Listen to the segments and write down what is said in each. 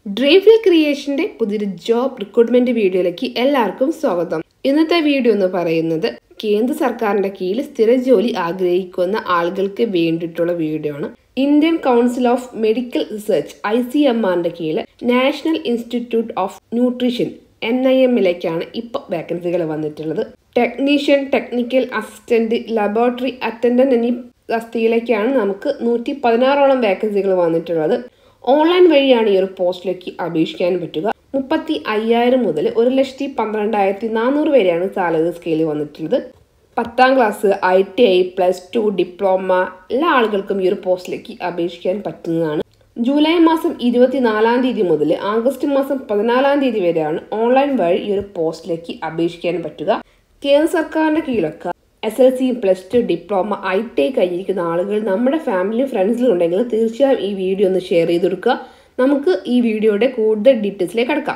Dreamfill ക്രിയേഷന്റെ പുതിയൊരു job recruitment വീഡിയോയിലേക്ക് എല്ലാവർക്കും സ്വാഗതം ഇന്നത്തെ വീഡിയോ എന്ന് പറയുന്നത് കേന്ദ്ര സർക്കാരിന്റെ കീഴിൽ സ്ഥിര ജോലി ആഗ്രഹിക്കുന്ന ആളുകൾക്ക് വേണ്ടിയിട്ടുള്ള വീഡിയോ ആണ് Indian Council of Medical Research I C M ആറിന്റെ കീഴിൽ National Institute of Nutrition N I എമ്മിലേക്കാണ് ഇപ്പോൾ വേക്കൻസികൾ വന്നിട്ടുള്ളത് technician technical assistant laboratory attendant എന്നീ തസ്തികയിലേക്കാണ് നമുക്ക് നൂറ്റി പതിനാറോളം വേക്കൻസികൾ വന്നിട്ടുള്ളത് ഓൺലൈൻ വഴിയാണ് ഈ ഒരു പോസ്റ്റിലേക്ക് അപേക്ഷിക്കാൻ പറ്റുക മുപ്പത്തി അയ്യായിരം മുതൽ ഒരു ലക്ഷത്തി പന്ത്രണ്ടായിരത്തി നാനൂറ് വരെയാണ് സാലറി സ്കെയിൽ വന്നിട്ടുള്ളത് പത്താം class I T I plus two diploma എല്ലാ ആളുകൾക്കും ഈ ഒരു പോസ്റ്റിലേക്ക് അപേക്ഷിക്കാൻ പറ്റുന്നതാണ് ജൂലൈ മാസം ഇരുപത്തിനാലാം തീയതി മുതൽ ആഗസ്റ്റ് മാസം പതിനാലാം തീയതി വരെയാണ് ഓൺലൈൻ വഴി ഈ ഒരു പോസ്റ്റിലേക്ക് അപേക്ഷിക്കാൻ പറ്റുക കേന്ദ്ര സർക്കാരിന്റെ കീഴിലൊക്കെ S L C plus two diploma I T I കഴിഞ്ഞിരിക്കുന്ന ആളുകൾ നമ്മുടെ ഫാമിലി ഫ്രണ്ട്സിലും ഉണ്ടെങ്കിൽ തീർച്ചയായും ഈ വീഡിയോ ഒന്ന് ഷെയർ ചെയ്ത് കൊടുക്കുക നമുക്ക് ഈ വീഡിയോയുടെ കൂടുതൽ ഡീറ്റെയിൽസിലേക്ക് കടക്കാം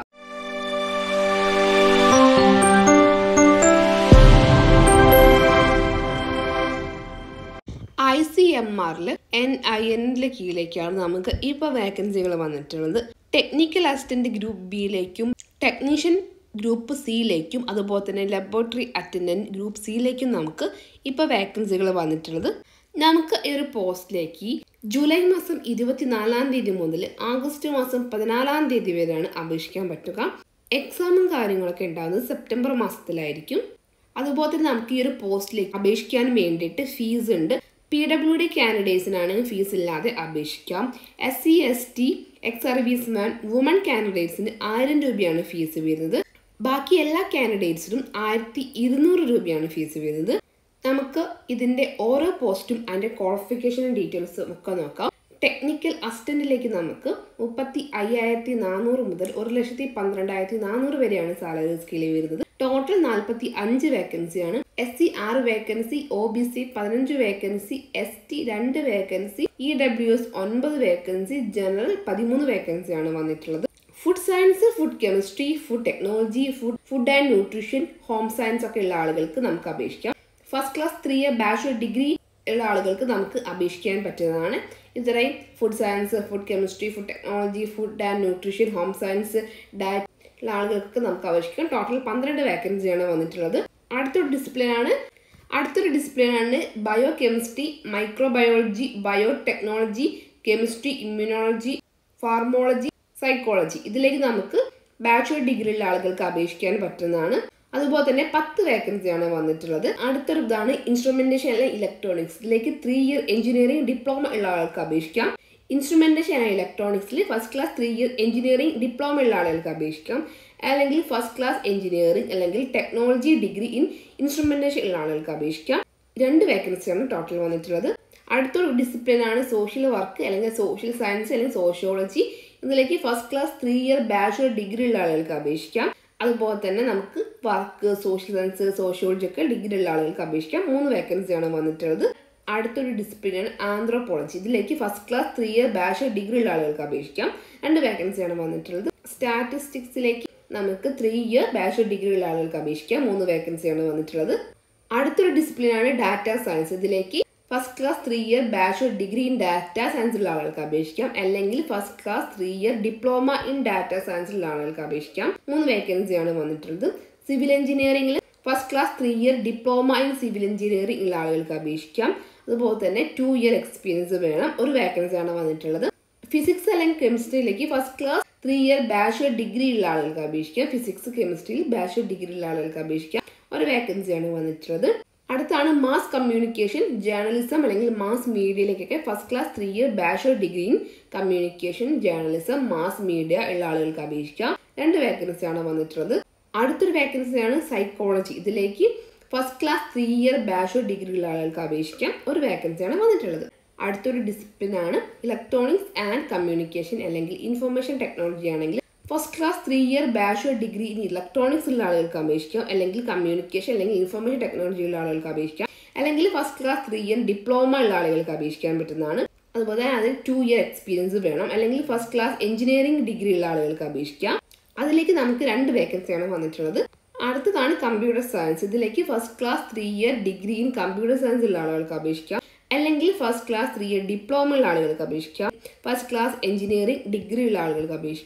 ഐ സി എം ആറിൽ എൻ ഐ എന്നിന്റെ കീഴിലേക്കാണ് നമുക്ക് ഇപ്പോൾ വേക്കൻസികൾ വന്നിട്ടുള്ളത് ടെക്നിക്കൽ അസിസ്റ്റന്റ് ഗ്രൂപ്പ് ബിയിലേക്കും ടെക്നീഷ്യൻ ഗ്രൂപ്പ് സിയിലേക്കും അതുപോലെ തന്നെ ലബോറട്ടറി അറ്റൻഡന്റ് ഗ്രൂപ്പ് സിയിലേക്കും നമുക്ക് ഇപ്പോൾ വേക്കൻസികൾ വന്നിട്ടുള്ളത് നമുക്ക് ഈ ഒരു പോസ്റ്റിലേക്ക് ജൂലൈ മാസം ഇരുപത്തിനാലാം തീയതി മുതൽ ആഗസ്റ്റ് മാസം പതിനാലാം തീയതി വരെയാണ് അപേക്ഷിക്കാൻ പറ്റുക എക്സാമും കാര്യങ്ങളൊക്കെ ഉണ്ടാകുന്നത് സെപ്റ്റംബർ മാസത്തിലായിരിക്കും അതുപോലെ തന്നെ നമുക്ക് ഈ ഒരു പോസ്റ്റിലേക്ക് അപേക്ഷിക്കാൻ വേണ്ടിയിട്ട് ഫീസ് ഉണ്ട് പി ഡബ്ല്യു ഡി കാൻഡിഡേറ്റ്സിനാണെങ്കിൽ ഫീസ് ഇല്ലാതെ അപേക്ഷിക്കാം S C S T ex serviceman woman കാൻഡിഡേറ്റ്സിന് ആയിരം രൂപയാണ് ഫീസ് വരുന്നത് ബാക്കി എല്ലാ കാൻഡിഡേറ്റ്സിനും ആയിരത്തി ഇരുന്നൂറ് രൂപയാണ് ഫീസ് വരുന്നത് നമുക്ക് ഇതിന്റെ ഓരോ പോസ്റ്റും അതിന്റെ ക്വാളിഫിക്കേഷൻ ഡീറ്റെയിൽസും ഒക്കെ നോക്കാം ടെക്നിക്കൽ അസിസ്റ്റന്റിലേക്ക് നമുക്ക് മുപ്പത്തി അയ്യായിരത്തി നാനൂറ് മുതൽ ഒരു ലക്ഷത്തി പന്ത്രണ്ടായിരത്തി നാനൂറ് വരെയാണ് സാലറി സ്കെയിൽ വരുന്നത് ടോട്ടൽ നാൽപ്പത്തി അഞ്ച് വേക്കൻസിയാണ് എസ് സി ആറ് വേക്കൻസി ഒ ബി സി പതിനഞ്ച് വേക്കൻസി എസ് ടി രണ്ട് വേക്കൻസി ഇ ഡബ്ല്യു എസ് ഒൻപത് വേക്കൻസി ജനറൽ പതിമൂന്ന് വേക്കൻസിയാണ് വന്നിട്ടുള്ളത് food science food chemistry food technology food food and nutrition home science ഒക്കെ ഉള്ള ആളുകൾക്ക് നമുക്ക് അപേക്ഷിക്കാം first class three year bachelor degree ഉള്ള ആളുകൾക്ക് നമുക്ക് അപേക്ഷിക്കാൻ പറ്റുന്നതാണ് ഇത്രയും food science food chemistry food technology food and nutrition home science diet ഉള്ള ആളുകൾക്ക് നമുക്ക് അപേക്ഷിക്കാം ടോട്ടൽ പന്ത്രണ്ട് വേക്കൻസിയാണ് വന്നിട്ടുള്ളത് അടുത്തൊരു ഡിസിപ്ലിൻ ആണ് അടുത്തൊരു ഡിസിപ്ലിൻ ആണ് bio chemistry microbiology bio technology chemistry immunology pharmacology psychology ഇതിലേക്ക് നമുക്ക് ബാച്ചുലർ ഡിഗ്രി ഉള്ള ആളുകൾക്ക് അപേക്ഷിക്കാൻ പറ്റുന്നതാണ് അതുപോലെ തന്നെ പത്ത് വേക്കൻസിയാണ് വന്നിട്ടുള്ളത് അടുത്തൊരു ഇതാണ് ഇൻസ്ട്രുമെന്റേഷൻ അല്ലെങ്കിൽ ഇലക്ട്രോണിക്സ് ഇതിലേക്ക് ത്രീ ഇയർ എഞ്ചിനീയറിംഗ് ഡിപ്ലോമ ഉള്ള ആൾക്ക് അപേക്ഷിക്കാം ഇൻസ്ട്രുമെന്റേഷൻ ആൻഡ് ഇലക്ട്രോണിക്സിൽ first class three year engineering diploma ഉള്ള ആളുകൾക്ക് അപേക്ഷിക്കാം അല്ലെങ്കിൽ ഫസ്റ്റ് ക്ലാസ് എഞ്ചിനീയറിംഗ് അല്ലെങ്കിൽ ടെക്നോളജി ഡിഗ്രി ഇൻ ഇൻസ്ട്രുമെന്റേഷൻ ഉള്ള ആളുകൾക്ക് അപേക്ഷിക്കാം രണ്ട് വേക്കൻസിയാണ് ടോട്ടൽ വന്നിട്ടുള്ളത് അടുത്തൊരു ഡിസിപ്ലിൻ ആണ് സോഷ്യൽ വർക്ക് അല്ലെങ്കിൽ സോഷ്യൽ സയൻസ് അല്ലെങ്കിൽ സോഷ്യോളജി ഇതിലേക്ക് first class three year bachelor degree ഉള്ള ആളുകൾക്ക് അപേക്ഷിക്കാം അതുപോലെ തന്നെ നമുക്ക് വർക്ക് സോഷ്യൽ സയൻസ് സോഷ്യോളജി ഒക്കെ ഡിഗ്രി ഉള്ള ആളുകൾക്ക് അപേക്ഷിക്കാം മൂന്ന് വേക്കൻസിയാണ് വന്നിട്ടുള്ളത് അടുത്തൊരു ഡിസിപ്ലിനാണ് ആന്ത്രോപോളജി ഇതിലേക്ക് first class three year bachelor degree ഉള്ള ആളുകൾക്ക് അപേക്ഷിക്കാം രണ്ട് വേക്കൻസിയാണ് വന്നിട്ടുള്ളത് സ്റ്റാറ്റിസ്റ്റിക്സിലേക്ക് നമുക്ക് ത്രീ ഇയർ ബാച്ചുലർ ഡിഗ്രി ഉള്ള ആളുകൾക്ക് അപേക്ഷിക്കാം മൂന്ന് വേക്കൻസിയാണ് വന്നിട്ടുള്ളത് അടുത്തൊരു ഡിസിപ്ലിനാണ് ഡാറ്റ സയൻസ് ഇതിലേക്ക് first class three year bachelor degree in data സയൻസിലുള്ള ആളുകൾക്ക് അപേക്ഷിക്കാം അല്ലെങ്കിൽ first class three year diploma in data സയൻസിലുള്ള ആളുകൾക്ക് അപേക്ഷിക്കാം മൂന്ന് വേക്കൻസിയാണ് വന്നിട്ടുള്ളത് സിവിൽ എഞ്ചിനീയറിംഗിൽ first class three year diploma in civil engineering ഉള്ള ആളുകൾക്ക് അപേക്ഷിക്കാം അതുപോലെ തന്നെ ടു ഇയർ എക്സ്പീരിയൻസ് വേണം ഒരു വേക്കൻസിയാണ് വന്നിട്ടുള്ളത് ഫിസിക്സ് അല്ലെങ്കിൽ കെമിസ്ട്രിയിലേക്ക് first class three year bachelor degree ഉള്ള ആളുകൾക്ക് അപേക്ഷിക്കാം ഫിസിക്സ് കെമിസ്ട്രിയിൽ ബാച്ചുലർ ഡിഗ്രി ഉള്ള ആളുകൾക്ക് അപേക്ഷിക്കാം ഒരു വേക്കൻസിയാണ് വന്നിട്ടുള്ളത് അടുത്താണ് മാസ് കമ്മ്യൂണിക്കേഷൻ ജേർണലിസം അല്ലെങ്കിൽ മാസ് മീഡിയയിലേക്കൊക്കെ first class three year bachelor degree in communication journalism mass media ഉള്ള ആളുകൾക്ക് അപേക്ഷിക്കാം രണ്ട് വേക്കൻസിയാണ് വന്നിട്ടുള്ളത് അടുത്തൊരു വേക്കൻസിയാണ് സൈക്കോളജി ഇതിലേക്ക് first class three year bachelor degree ഉള്ള ആളുകൾക്ക് അപേക്ഷിക്കാം ഒരു വേക്കൻസിയാണ് വന്നിട്ടുള്ളത് അടുത്തൊരു ഡിസിപ്ലിൻ ആണ് ഇലക്ട്രോണിക്സ് ആൻഡ് കമ്മ്യൂണിക്കേഷൻ അല്ലെങ്കിൽ ഇൻഫർമേഷൻ ടെക്നോളജി ആണെങ്കിൽ first class three year bachelor degree in electronics ഉള്ള ആളുകൾക്ക് അപേക്ഷിക്കാം അല്ലെങ്കിൽ കമ്മ്യൂണിക്കേഷൻ അല്ലെങ്കിൽ ഇൻഫർമേഷൻ ടെക്നോളജി ഉള്ള ആളുകൾക്ക് അപേക്ഷിക്കാം അല്ലെങ്കിൽ first class three year diploma ഉള്ള ആളുകൾക്ക് അപേക്ഷിക്കാൻ പറ്റുന്നതാണ് അതുപോലെ തന്നെ അതിൽ ടു ഇയർ എക്സ്പീരിയൻസ് വേണം അല്ലെങ്കിൽ ഫസ്റ്റ് ക്ലാസ് എഞ്ചിനീയറിംഗ് ഡിഗ്രി ഉള്ള ആളുകൾക്ക് അപേക്ഷിക്കാം അതിലേക്ക് നമുക്ക് രണ്ട് വേക്കൻസിയാണ് വന്നിട്ടുള്ളത് അടുത്തതാണ് കമ്പ്യൂട്ടർ സയൻസ് ഇതിലേക്ക് first class three year degree in computer science ഉള്ള ആളുകൾക്ക് അപേക്ഷിക്കാം അല്ലെങ്കിൽ first class three year diploma ഉള്ള ആളുകൾക്ക് അപേക്ഷിക്കാം ഫസ്റ്റ് ക്ലാസ് എഞ്ചിനീയറിംഗ് ഡിഗ്രി ഉള്ള ആളുകൾക്ക് അപേക്ഷിക്കാം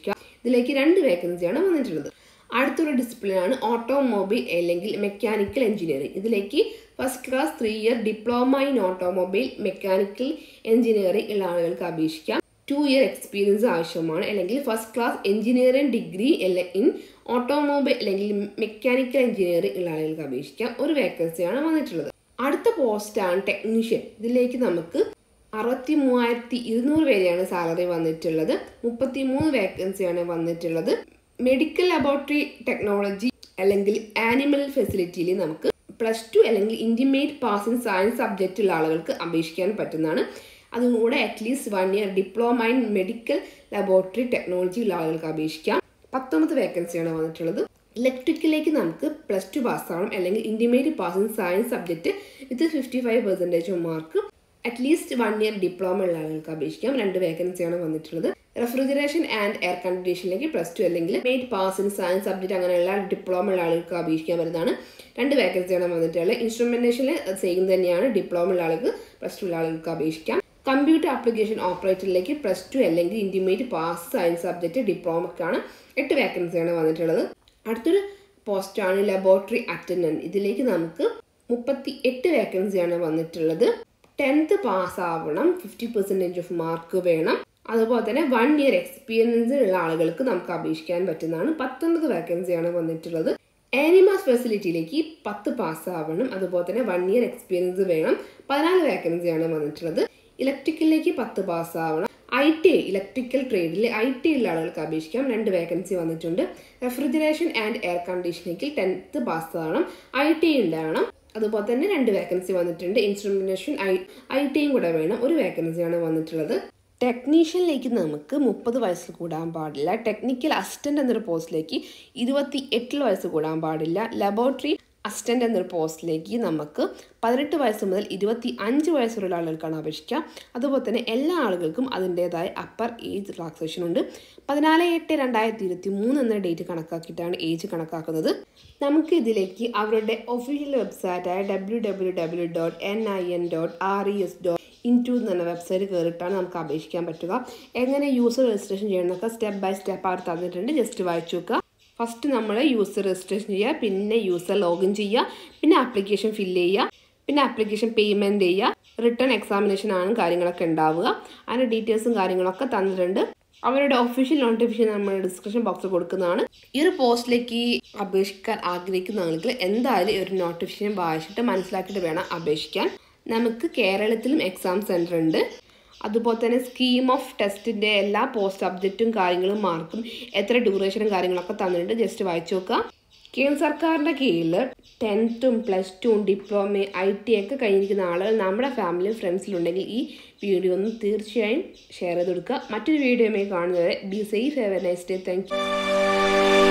ഇതിലേക്ക് രണ്ട് വേക്കൻസിയാണ് വന്നിട്ടുള്ളത് അടുത്തൊരു ഡിസിപ്ലിൻ ആണ് ഓട്ടോമൊബൈൽ അല്ലെങ്കിൽ മെക്കാനിക്കൽ എഞ്ചിനീയറിംഗ് ഇതിലേക്ക് first class three year diploma in automobile mechanical engineering ഉള്ള ആളുകൾക്ക് അപേക്ഷിക്കാം ടു ഇയർ എക്സ്പീരിയൻസ് ആവശ്യമാണ് അല്ലെങ്കിൽ first class engineering degree in automobile അല്ലെങ്കിൽ മെക്കാനിക്കൽ എഞ്ചിനീയറിംഗ് ഉള്ള ആളുകൾക്ക് അപേക്ഷിക്കാം ഒരു വേക്കൻസിയാണ് വന്നിട്ടുള്ളത് അടുത്ത പോസ്റ്റാണ് ടെക്നീഷ്യൻ ഇതിലേക്ക് നമുക്ക് അറുപത്തി മൂവായിരത്തി ഇരുന്നൂറ് പേരെയാണ് സാലറി വന്നിട്ടുള്ളത് മുപ്പത്തി മൂന്ന് വേക്കൻസിയാണ് വന്നിട്ടുള്ളത് മെഡിക്കൽ ലബോറട്ടറി ടെക്നോളജി അല്ലെങ്കിൽ ആനിമൽ ഫെസിലിറ്റിയിൽ നമുക്ക് പ്ലസ് ടു അല്ലെങ്കിൽ intermediate pass in science subject ഉള്ള ആളുകൾക്ക് അപേക്ഷിക്കാൻ പറ്റുന്നതാണ് അതും കൂടെ at least one year diploma in medical laboratory technology ഉള്ള ആളുകൾക്ക് അപേക്ഷിക്കാം പത്തൊമ്പത് വേക്കൻസിയാണ് വന്നിട്ടുള്ളത് ഇലക്ട്രിക്കലേക്ക് നമുക്ക് പ്ലസ് ടു പാസ്സാവണം അല്ലെങ്കിൽ intermediate pass in science subject with fifty five percentage mark at least one year diploma ഉള്ള ആളുകൾക്ക് അപേക്ഷിക്കാം രണ്ട് വേക്കൻസിയാണ് വന്നിട്ടുള്ളത് റെഫ്രിജറേഷൻ ആൻഡ് എയർ കണ്ടീഷനിലേക്ക് പ്ലസ് ടു അല്ലെങ്കിൽ മെയ്റ്റ് പാസ് ഇൻ സയൻസ് സബ്ജക്റ്റ് അങ്ങനെയുള്ള ഡിപ്ലോമ ഉള്ള ആളുകൾക്ക് അപേക്ഷിക്കാൻ വരുന്നതാണ് രണ്ട് വേക്കൻസിയാണ് വന്നിട്ടുള്ളത് ഇൻസ്ട്രുമെന്റേഷനിൽ സെയിം തന്നെയാണ് ഡിപ്ലോമ ഉള്ള ആളുകൾക്ക് പ്ലസ് ടു ഉള്ള ആളുകൾക്ക് അപേക്ഷിക്കാം കമ്പ്യൂട്ടർ ആപ്ലിക്കേഷൻ ഓപ്പറേറ്ററിലേക്ക് പ്ലസ് ടു അല്ലെങ്കിൽ ഇൻറ്റിമേറ്റ് പാസ് സയൻസ് സബ്ജക്റ്റ് ഡിപ്ലോമക്കാണ് എട്ട് വേക്കൻസിയാണ് വന്നിട്ടുള്ളത് അടുത്തൊരു പോസ്റ്റാണ് ലബോറട്ടറി അറ്റൻഡൻറ്റ് ഇതിലേക്ക് നമുക്ക് മുപ്പത്തി എട്ട് വേക്കൻസിയാണ് വന്നിട്ടുള്ളത് ടെൻത്ത് പാസ്സാവണം ഫിഫ്റ്റി പെർസെൻറ്റേജ് ഓഫ് മാർക്ക് വേണം അതുപോലെ തന്നെ വൺ ഇയർ എക്സ്പീരിയൻസ് ഉള്ള ആളുകൾക്ക് നമുക്ക് അപേക്ഷിക്കാൻ പറ്റുന്നതാണ് പത്തൊൻപത് വേക്കൻസിയാണ് വന്നിട്ടുള്ളത് ആനിമാസ് ഫെസിലിറ്റിയിലേക്ക് പത്ത് പാസ്സാവണം അതുപോലെ തന്നെ വൺ ഇയർ എക്സ്പീരിയൻസ് വേണം പതിനാല് വേക്കൻസിയാണ് വന്നിട്ടുള്ളത് ഇലക്ട്രിക്കലിലേക്ക് പത്ത് പാസ്സാവണം ഐ ടി ഐ ഇലക്ട്രിക്കൽ ട്രേഡിൽ ഐ ടി ഉള്ള ആളുകൾക്ക് അപേക്ഷിക്കാം രണ്ട് വേക്കൻസി വന്നിട്ടുണ്ട് റെഫ്രിജറേഷൻ ആൻഡ് എയർ കണ്ടീഷനിങ്ങിൽ ടെൻത്ത് പാസ്സാവണം ഐ ടി ഐ ഉണ്ടാവണം അതുപോലെ തന്നെ രണ്ട് വേക്കൻസി വന്നിട്ടുണ്ട് ഇൻസ്ട്രുമെന്റേഷൻ ഐ ഐ ടിയും കൂടെ വേണം ഒരു വേക്കൻസിയാണ് വന്നിട്ടുള്ളത് ടെക്നീഷ്യനിലേക്ക് നമുക്ക് മുപ്പത് വയസ്സിൽ കൂടാൻ പാടില്ല ടെക്നിക്കൽ അസിസ്റ്റന്റ് എന്നൊരു പോസ്റ്റിലേക്ക് ഇരുപത്തി എട്ടിൽ വയസ്സ് കൂടാൻ പാടില്ല ലബോറട്ടറി അസിസ്റ്റന്റ് എന്നൊരു പോസ്റ്റിലേക്ക് നമുക്ക് പതിനെട്ട് വയസ്സ് മുതൽ ഇരുപത്തി അഞ്ച് വയസ്സുള്ള ആളുകൾക്കാണ് അപേക്ഷിക്കുക അതുപോലെ തന്നെ എല്ലാ ആളുകൾക്കും അതിൻ്റേതായ അപ്പർ ഏജ് റിലാക്സേഷൻ ഉണ്ട് പതിനാല് എട്ട് രണ്ടായിരത്തി ഇരുപത്തി മൂന്ന് എന്ന ഡേറ്റ് കണക്കാക്കിയിട്ടാണ് ഏജ് കണക്കാക്കുന്നത് നമുക്ക് ഇതിലേക്ക് അവരുടെ ഒഫീഷ്യൽ വെബ്സൈറ്റായ W W W dot N I N dot R E S dot in എന്ന വെബ്സൈറ്റ് കയറിയിട്ടാണ് നമുക്ക് അപേക്ഷിക്കാൻ പറ്റുക എങ്ങനെ യൂസർ രജിസ്ട്രേഷൻ ചെയ്യണമെന്നൊക്കെ സ്റ്റെപ്പ് ബൈ സ്റ്റെപ്പ് അവർ തന്നിട്ടുണ്ട് ജസ്റ്റ് വായിച്ചു നോക്കുക ഫസ്റ്റ് നമ്മൾ യൂസർ രജിസ്ട്രേഷൻ ചെയ്യുക പിന്നെ യൂസർ ലോഗിൻ ചെയ്യുക പിന്നെ ആപ്ലിക്കേഷൻ ഫില്ല് ചെയ്യുക പിന്നെ ആപ്ലിക്കേഷൻ പേയ്മെൻറ്റ് ചെയ്യുക റിട്ടേൺ എക്സാമിനേഷൻ ആണ് കാര്യങ്ങളൊക്കെ ഉണ്ടാവുക അതിൻ്റെ ഡീറ്റെയിൽസും കാര്യങ്ങളൊക്കെ തന്നിട്ടുണ്ട് അവരുടെ ഒഫീഷ്യൽ നോട്ടിഫിക്കേഷൻ നമ്മൾ ഡിസ്ക്രിപ്ഷൻ ബോക്സിൽ കൊടുക്കുന്നതാണ് ഈ ഒരു പോസ്റ്റിലേക്ക് അപേക്ഷിക്കാൻ ആഗ്രഹിക്കുന്ന ആളുകൾ എന്തായാലും ഈ ഒരു നോട്ടിഫിക്കേഷൻ വായിച്ചിട്ട് മനസ്സിലാക്കിയിട്ട് വേണം അപേക്ഷിക്കാൻ നമുക്ക് കേരളത്തിലും എക്സാം സെൻറ്റർ ഉണ്ട് അതുപോലെ തന്നെ സ്കീം ഓഫ് ടെസ്റ്റിൻ്റെ എല്ലാ പോസ്റ്റ് സബ്ജക്റ്റും കാര്യങ്ങളും മാർക്കും എത്ര ഡ്യൂറേഷനും കാര്യങ്ങളൊക്കെ തന്നിട്ടുണ്ട് ജസ്റ്റ് വായിച്ചു നോക്കുക കേന്ദ്ര സർക്കാരിൻ്റെ കീഴിൽ ടെൻത്തും പ്ലസ് ടുവും ഡിപ്ലോമ ഐ ടി ഒക്കെ കഴിഞ്ഞിരിക്കുന്ന ആളുകൾ നമ്മുടെ ഫാമിലിയും ഫ്രണ്ട്സിലുണ്ടെങ്കിൽ ഈ വീഡിയോ ഒന്ന് തീർച്ചയായും ഷെയർ ചെയ്ത് കൊടുക്കുക മറ്റൊരു വീഡിയോയുമായി കാണുന്നവരെ be safe have a nice day thank U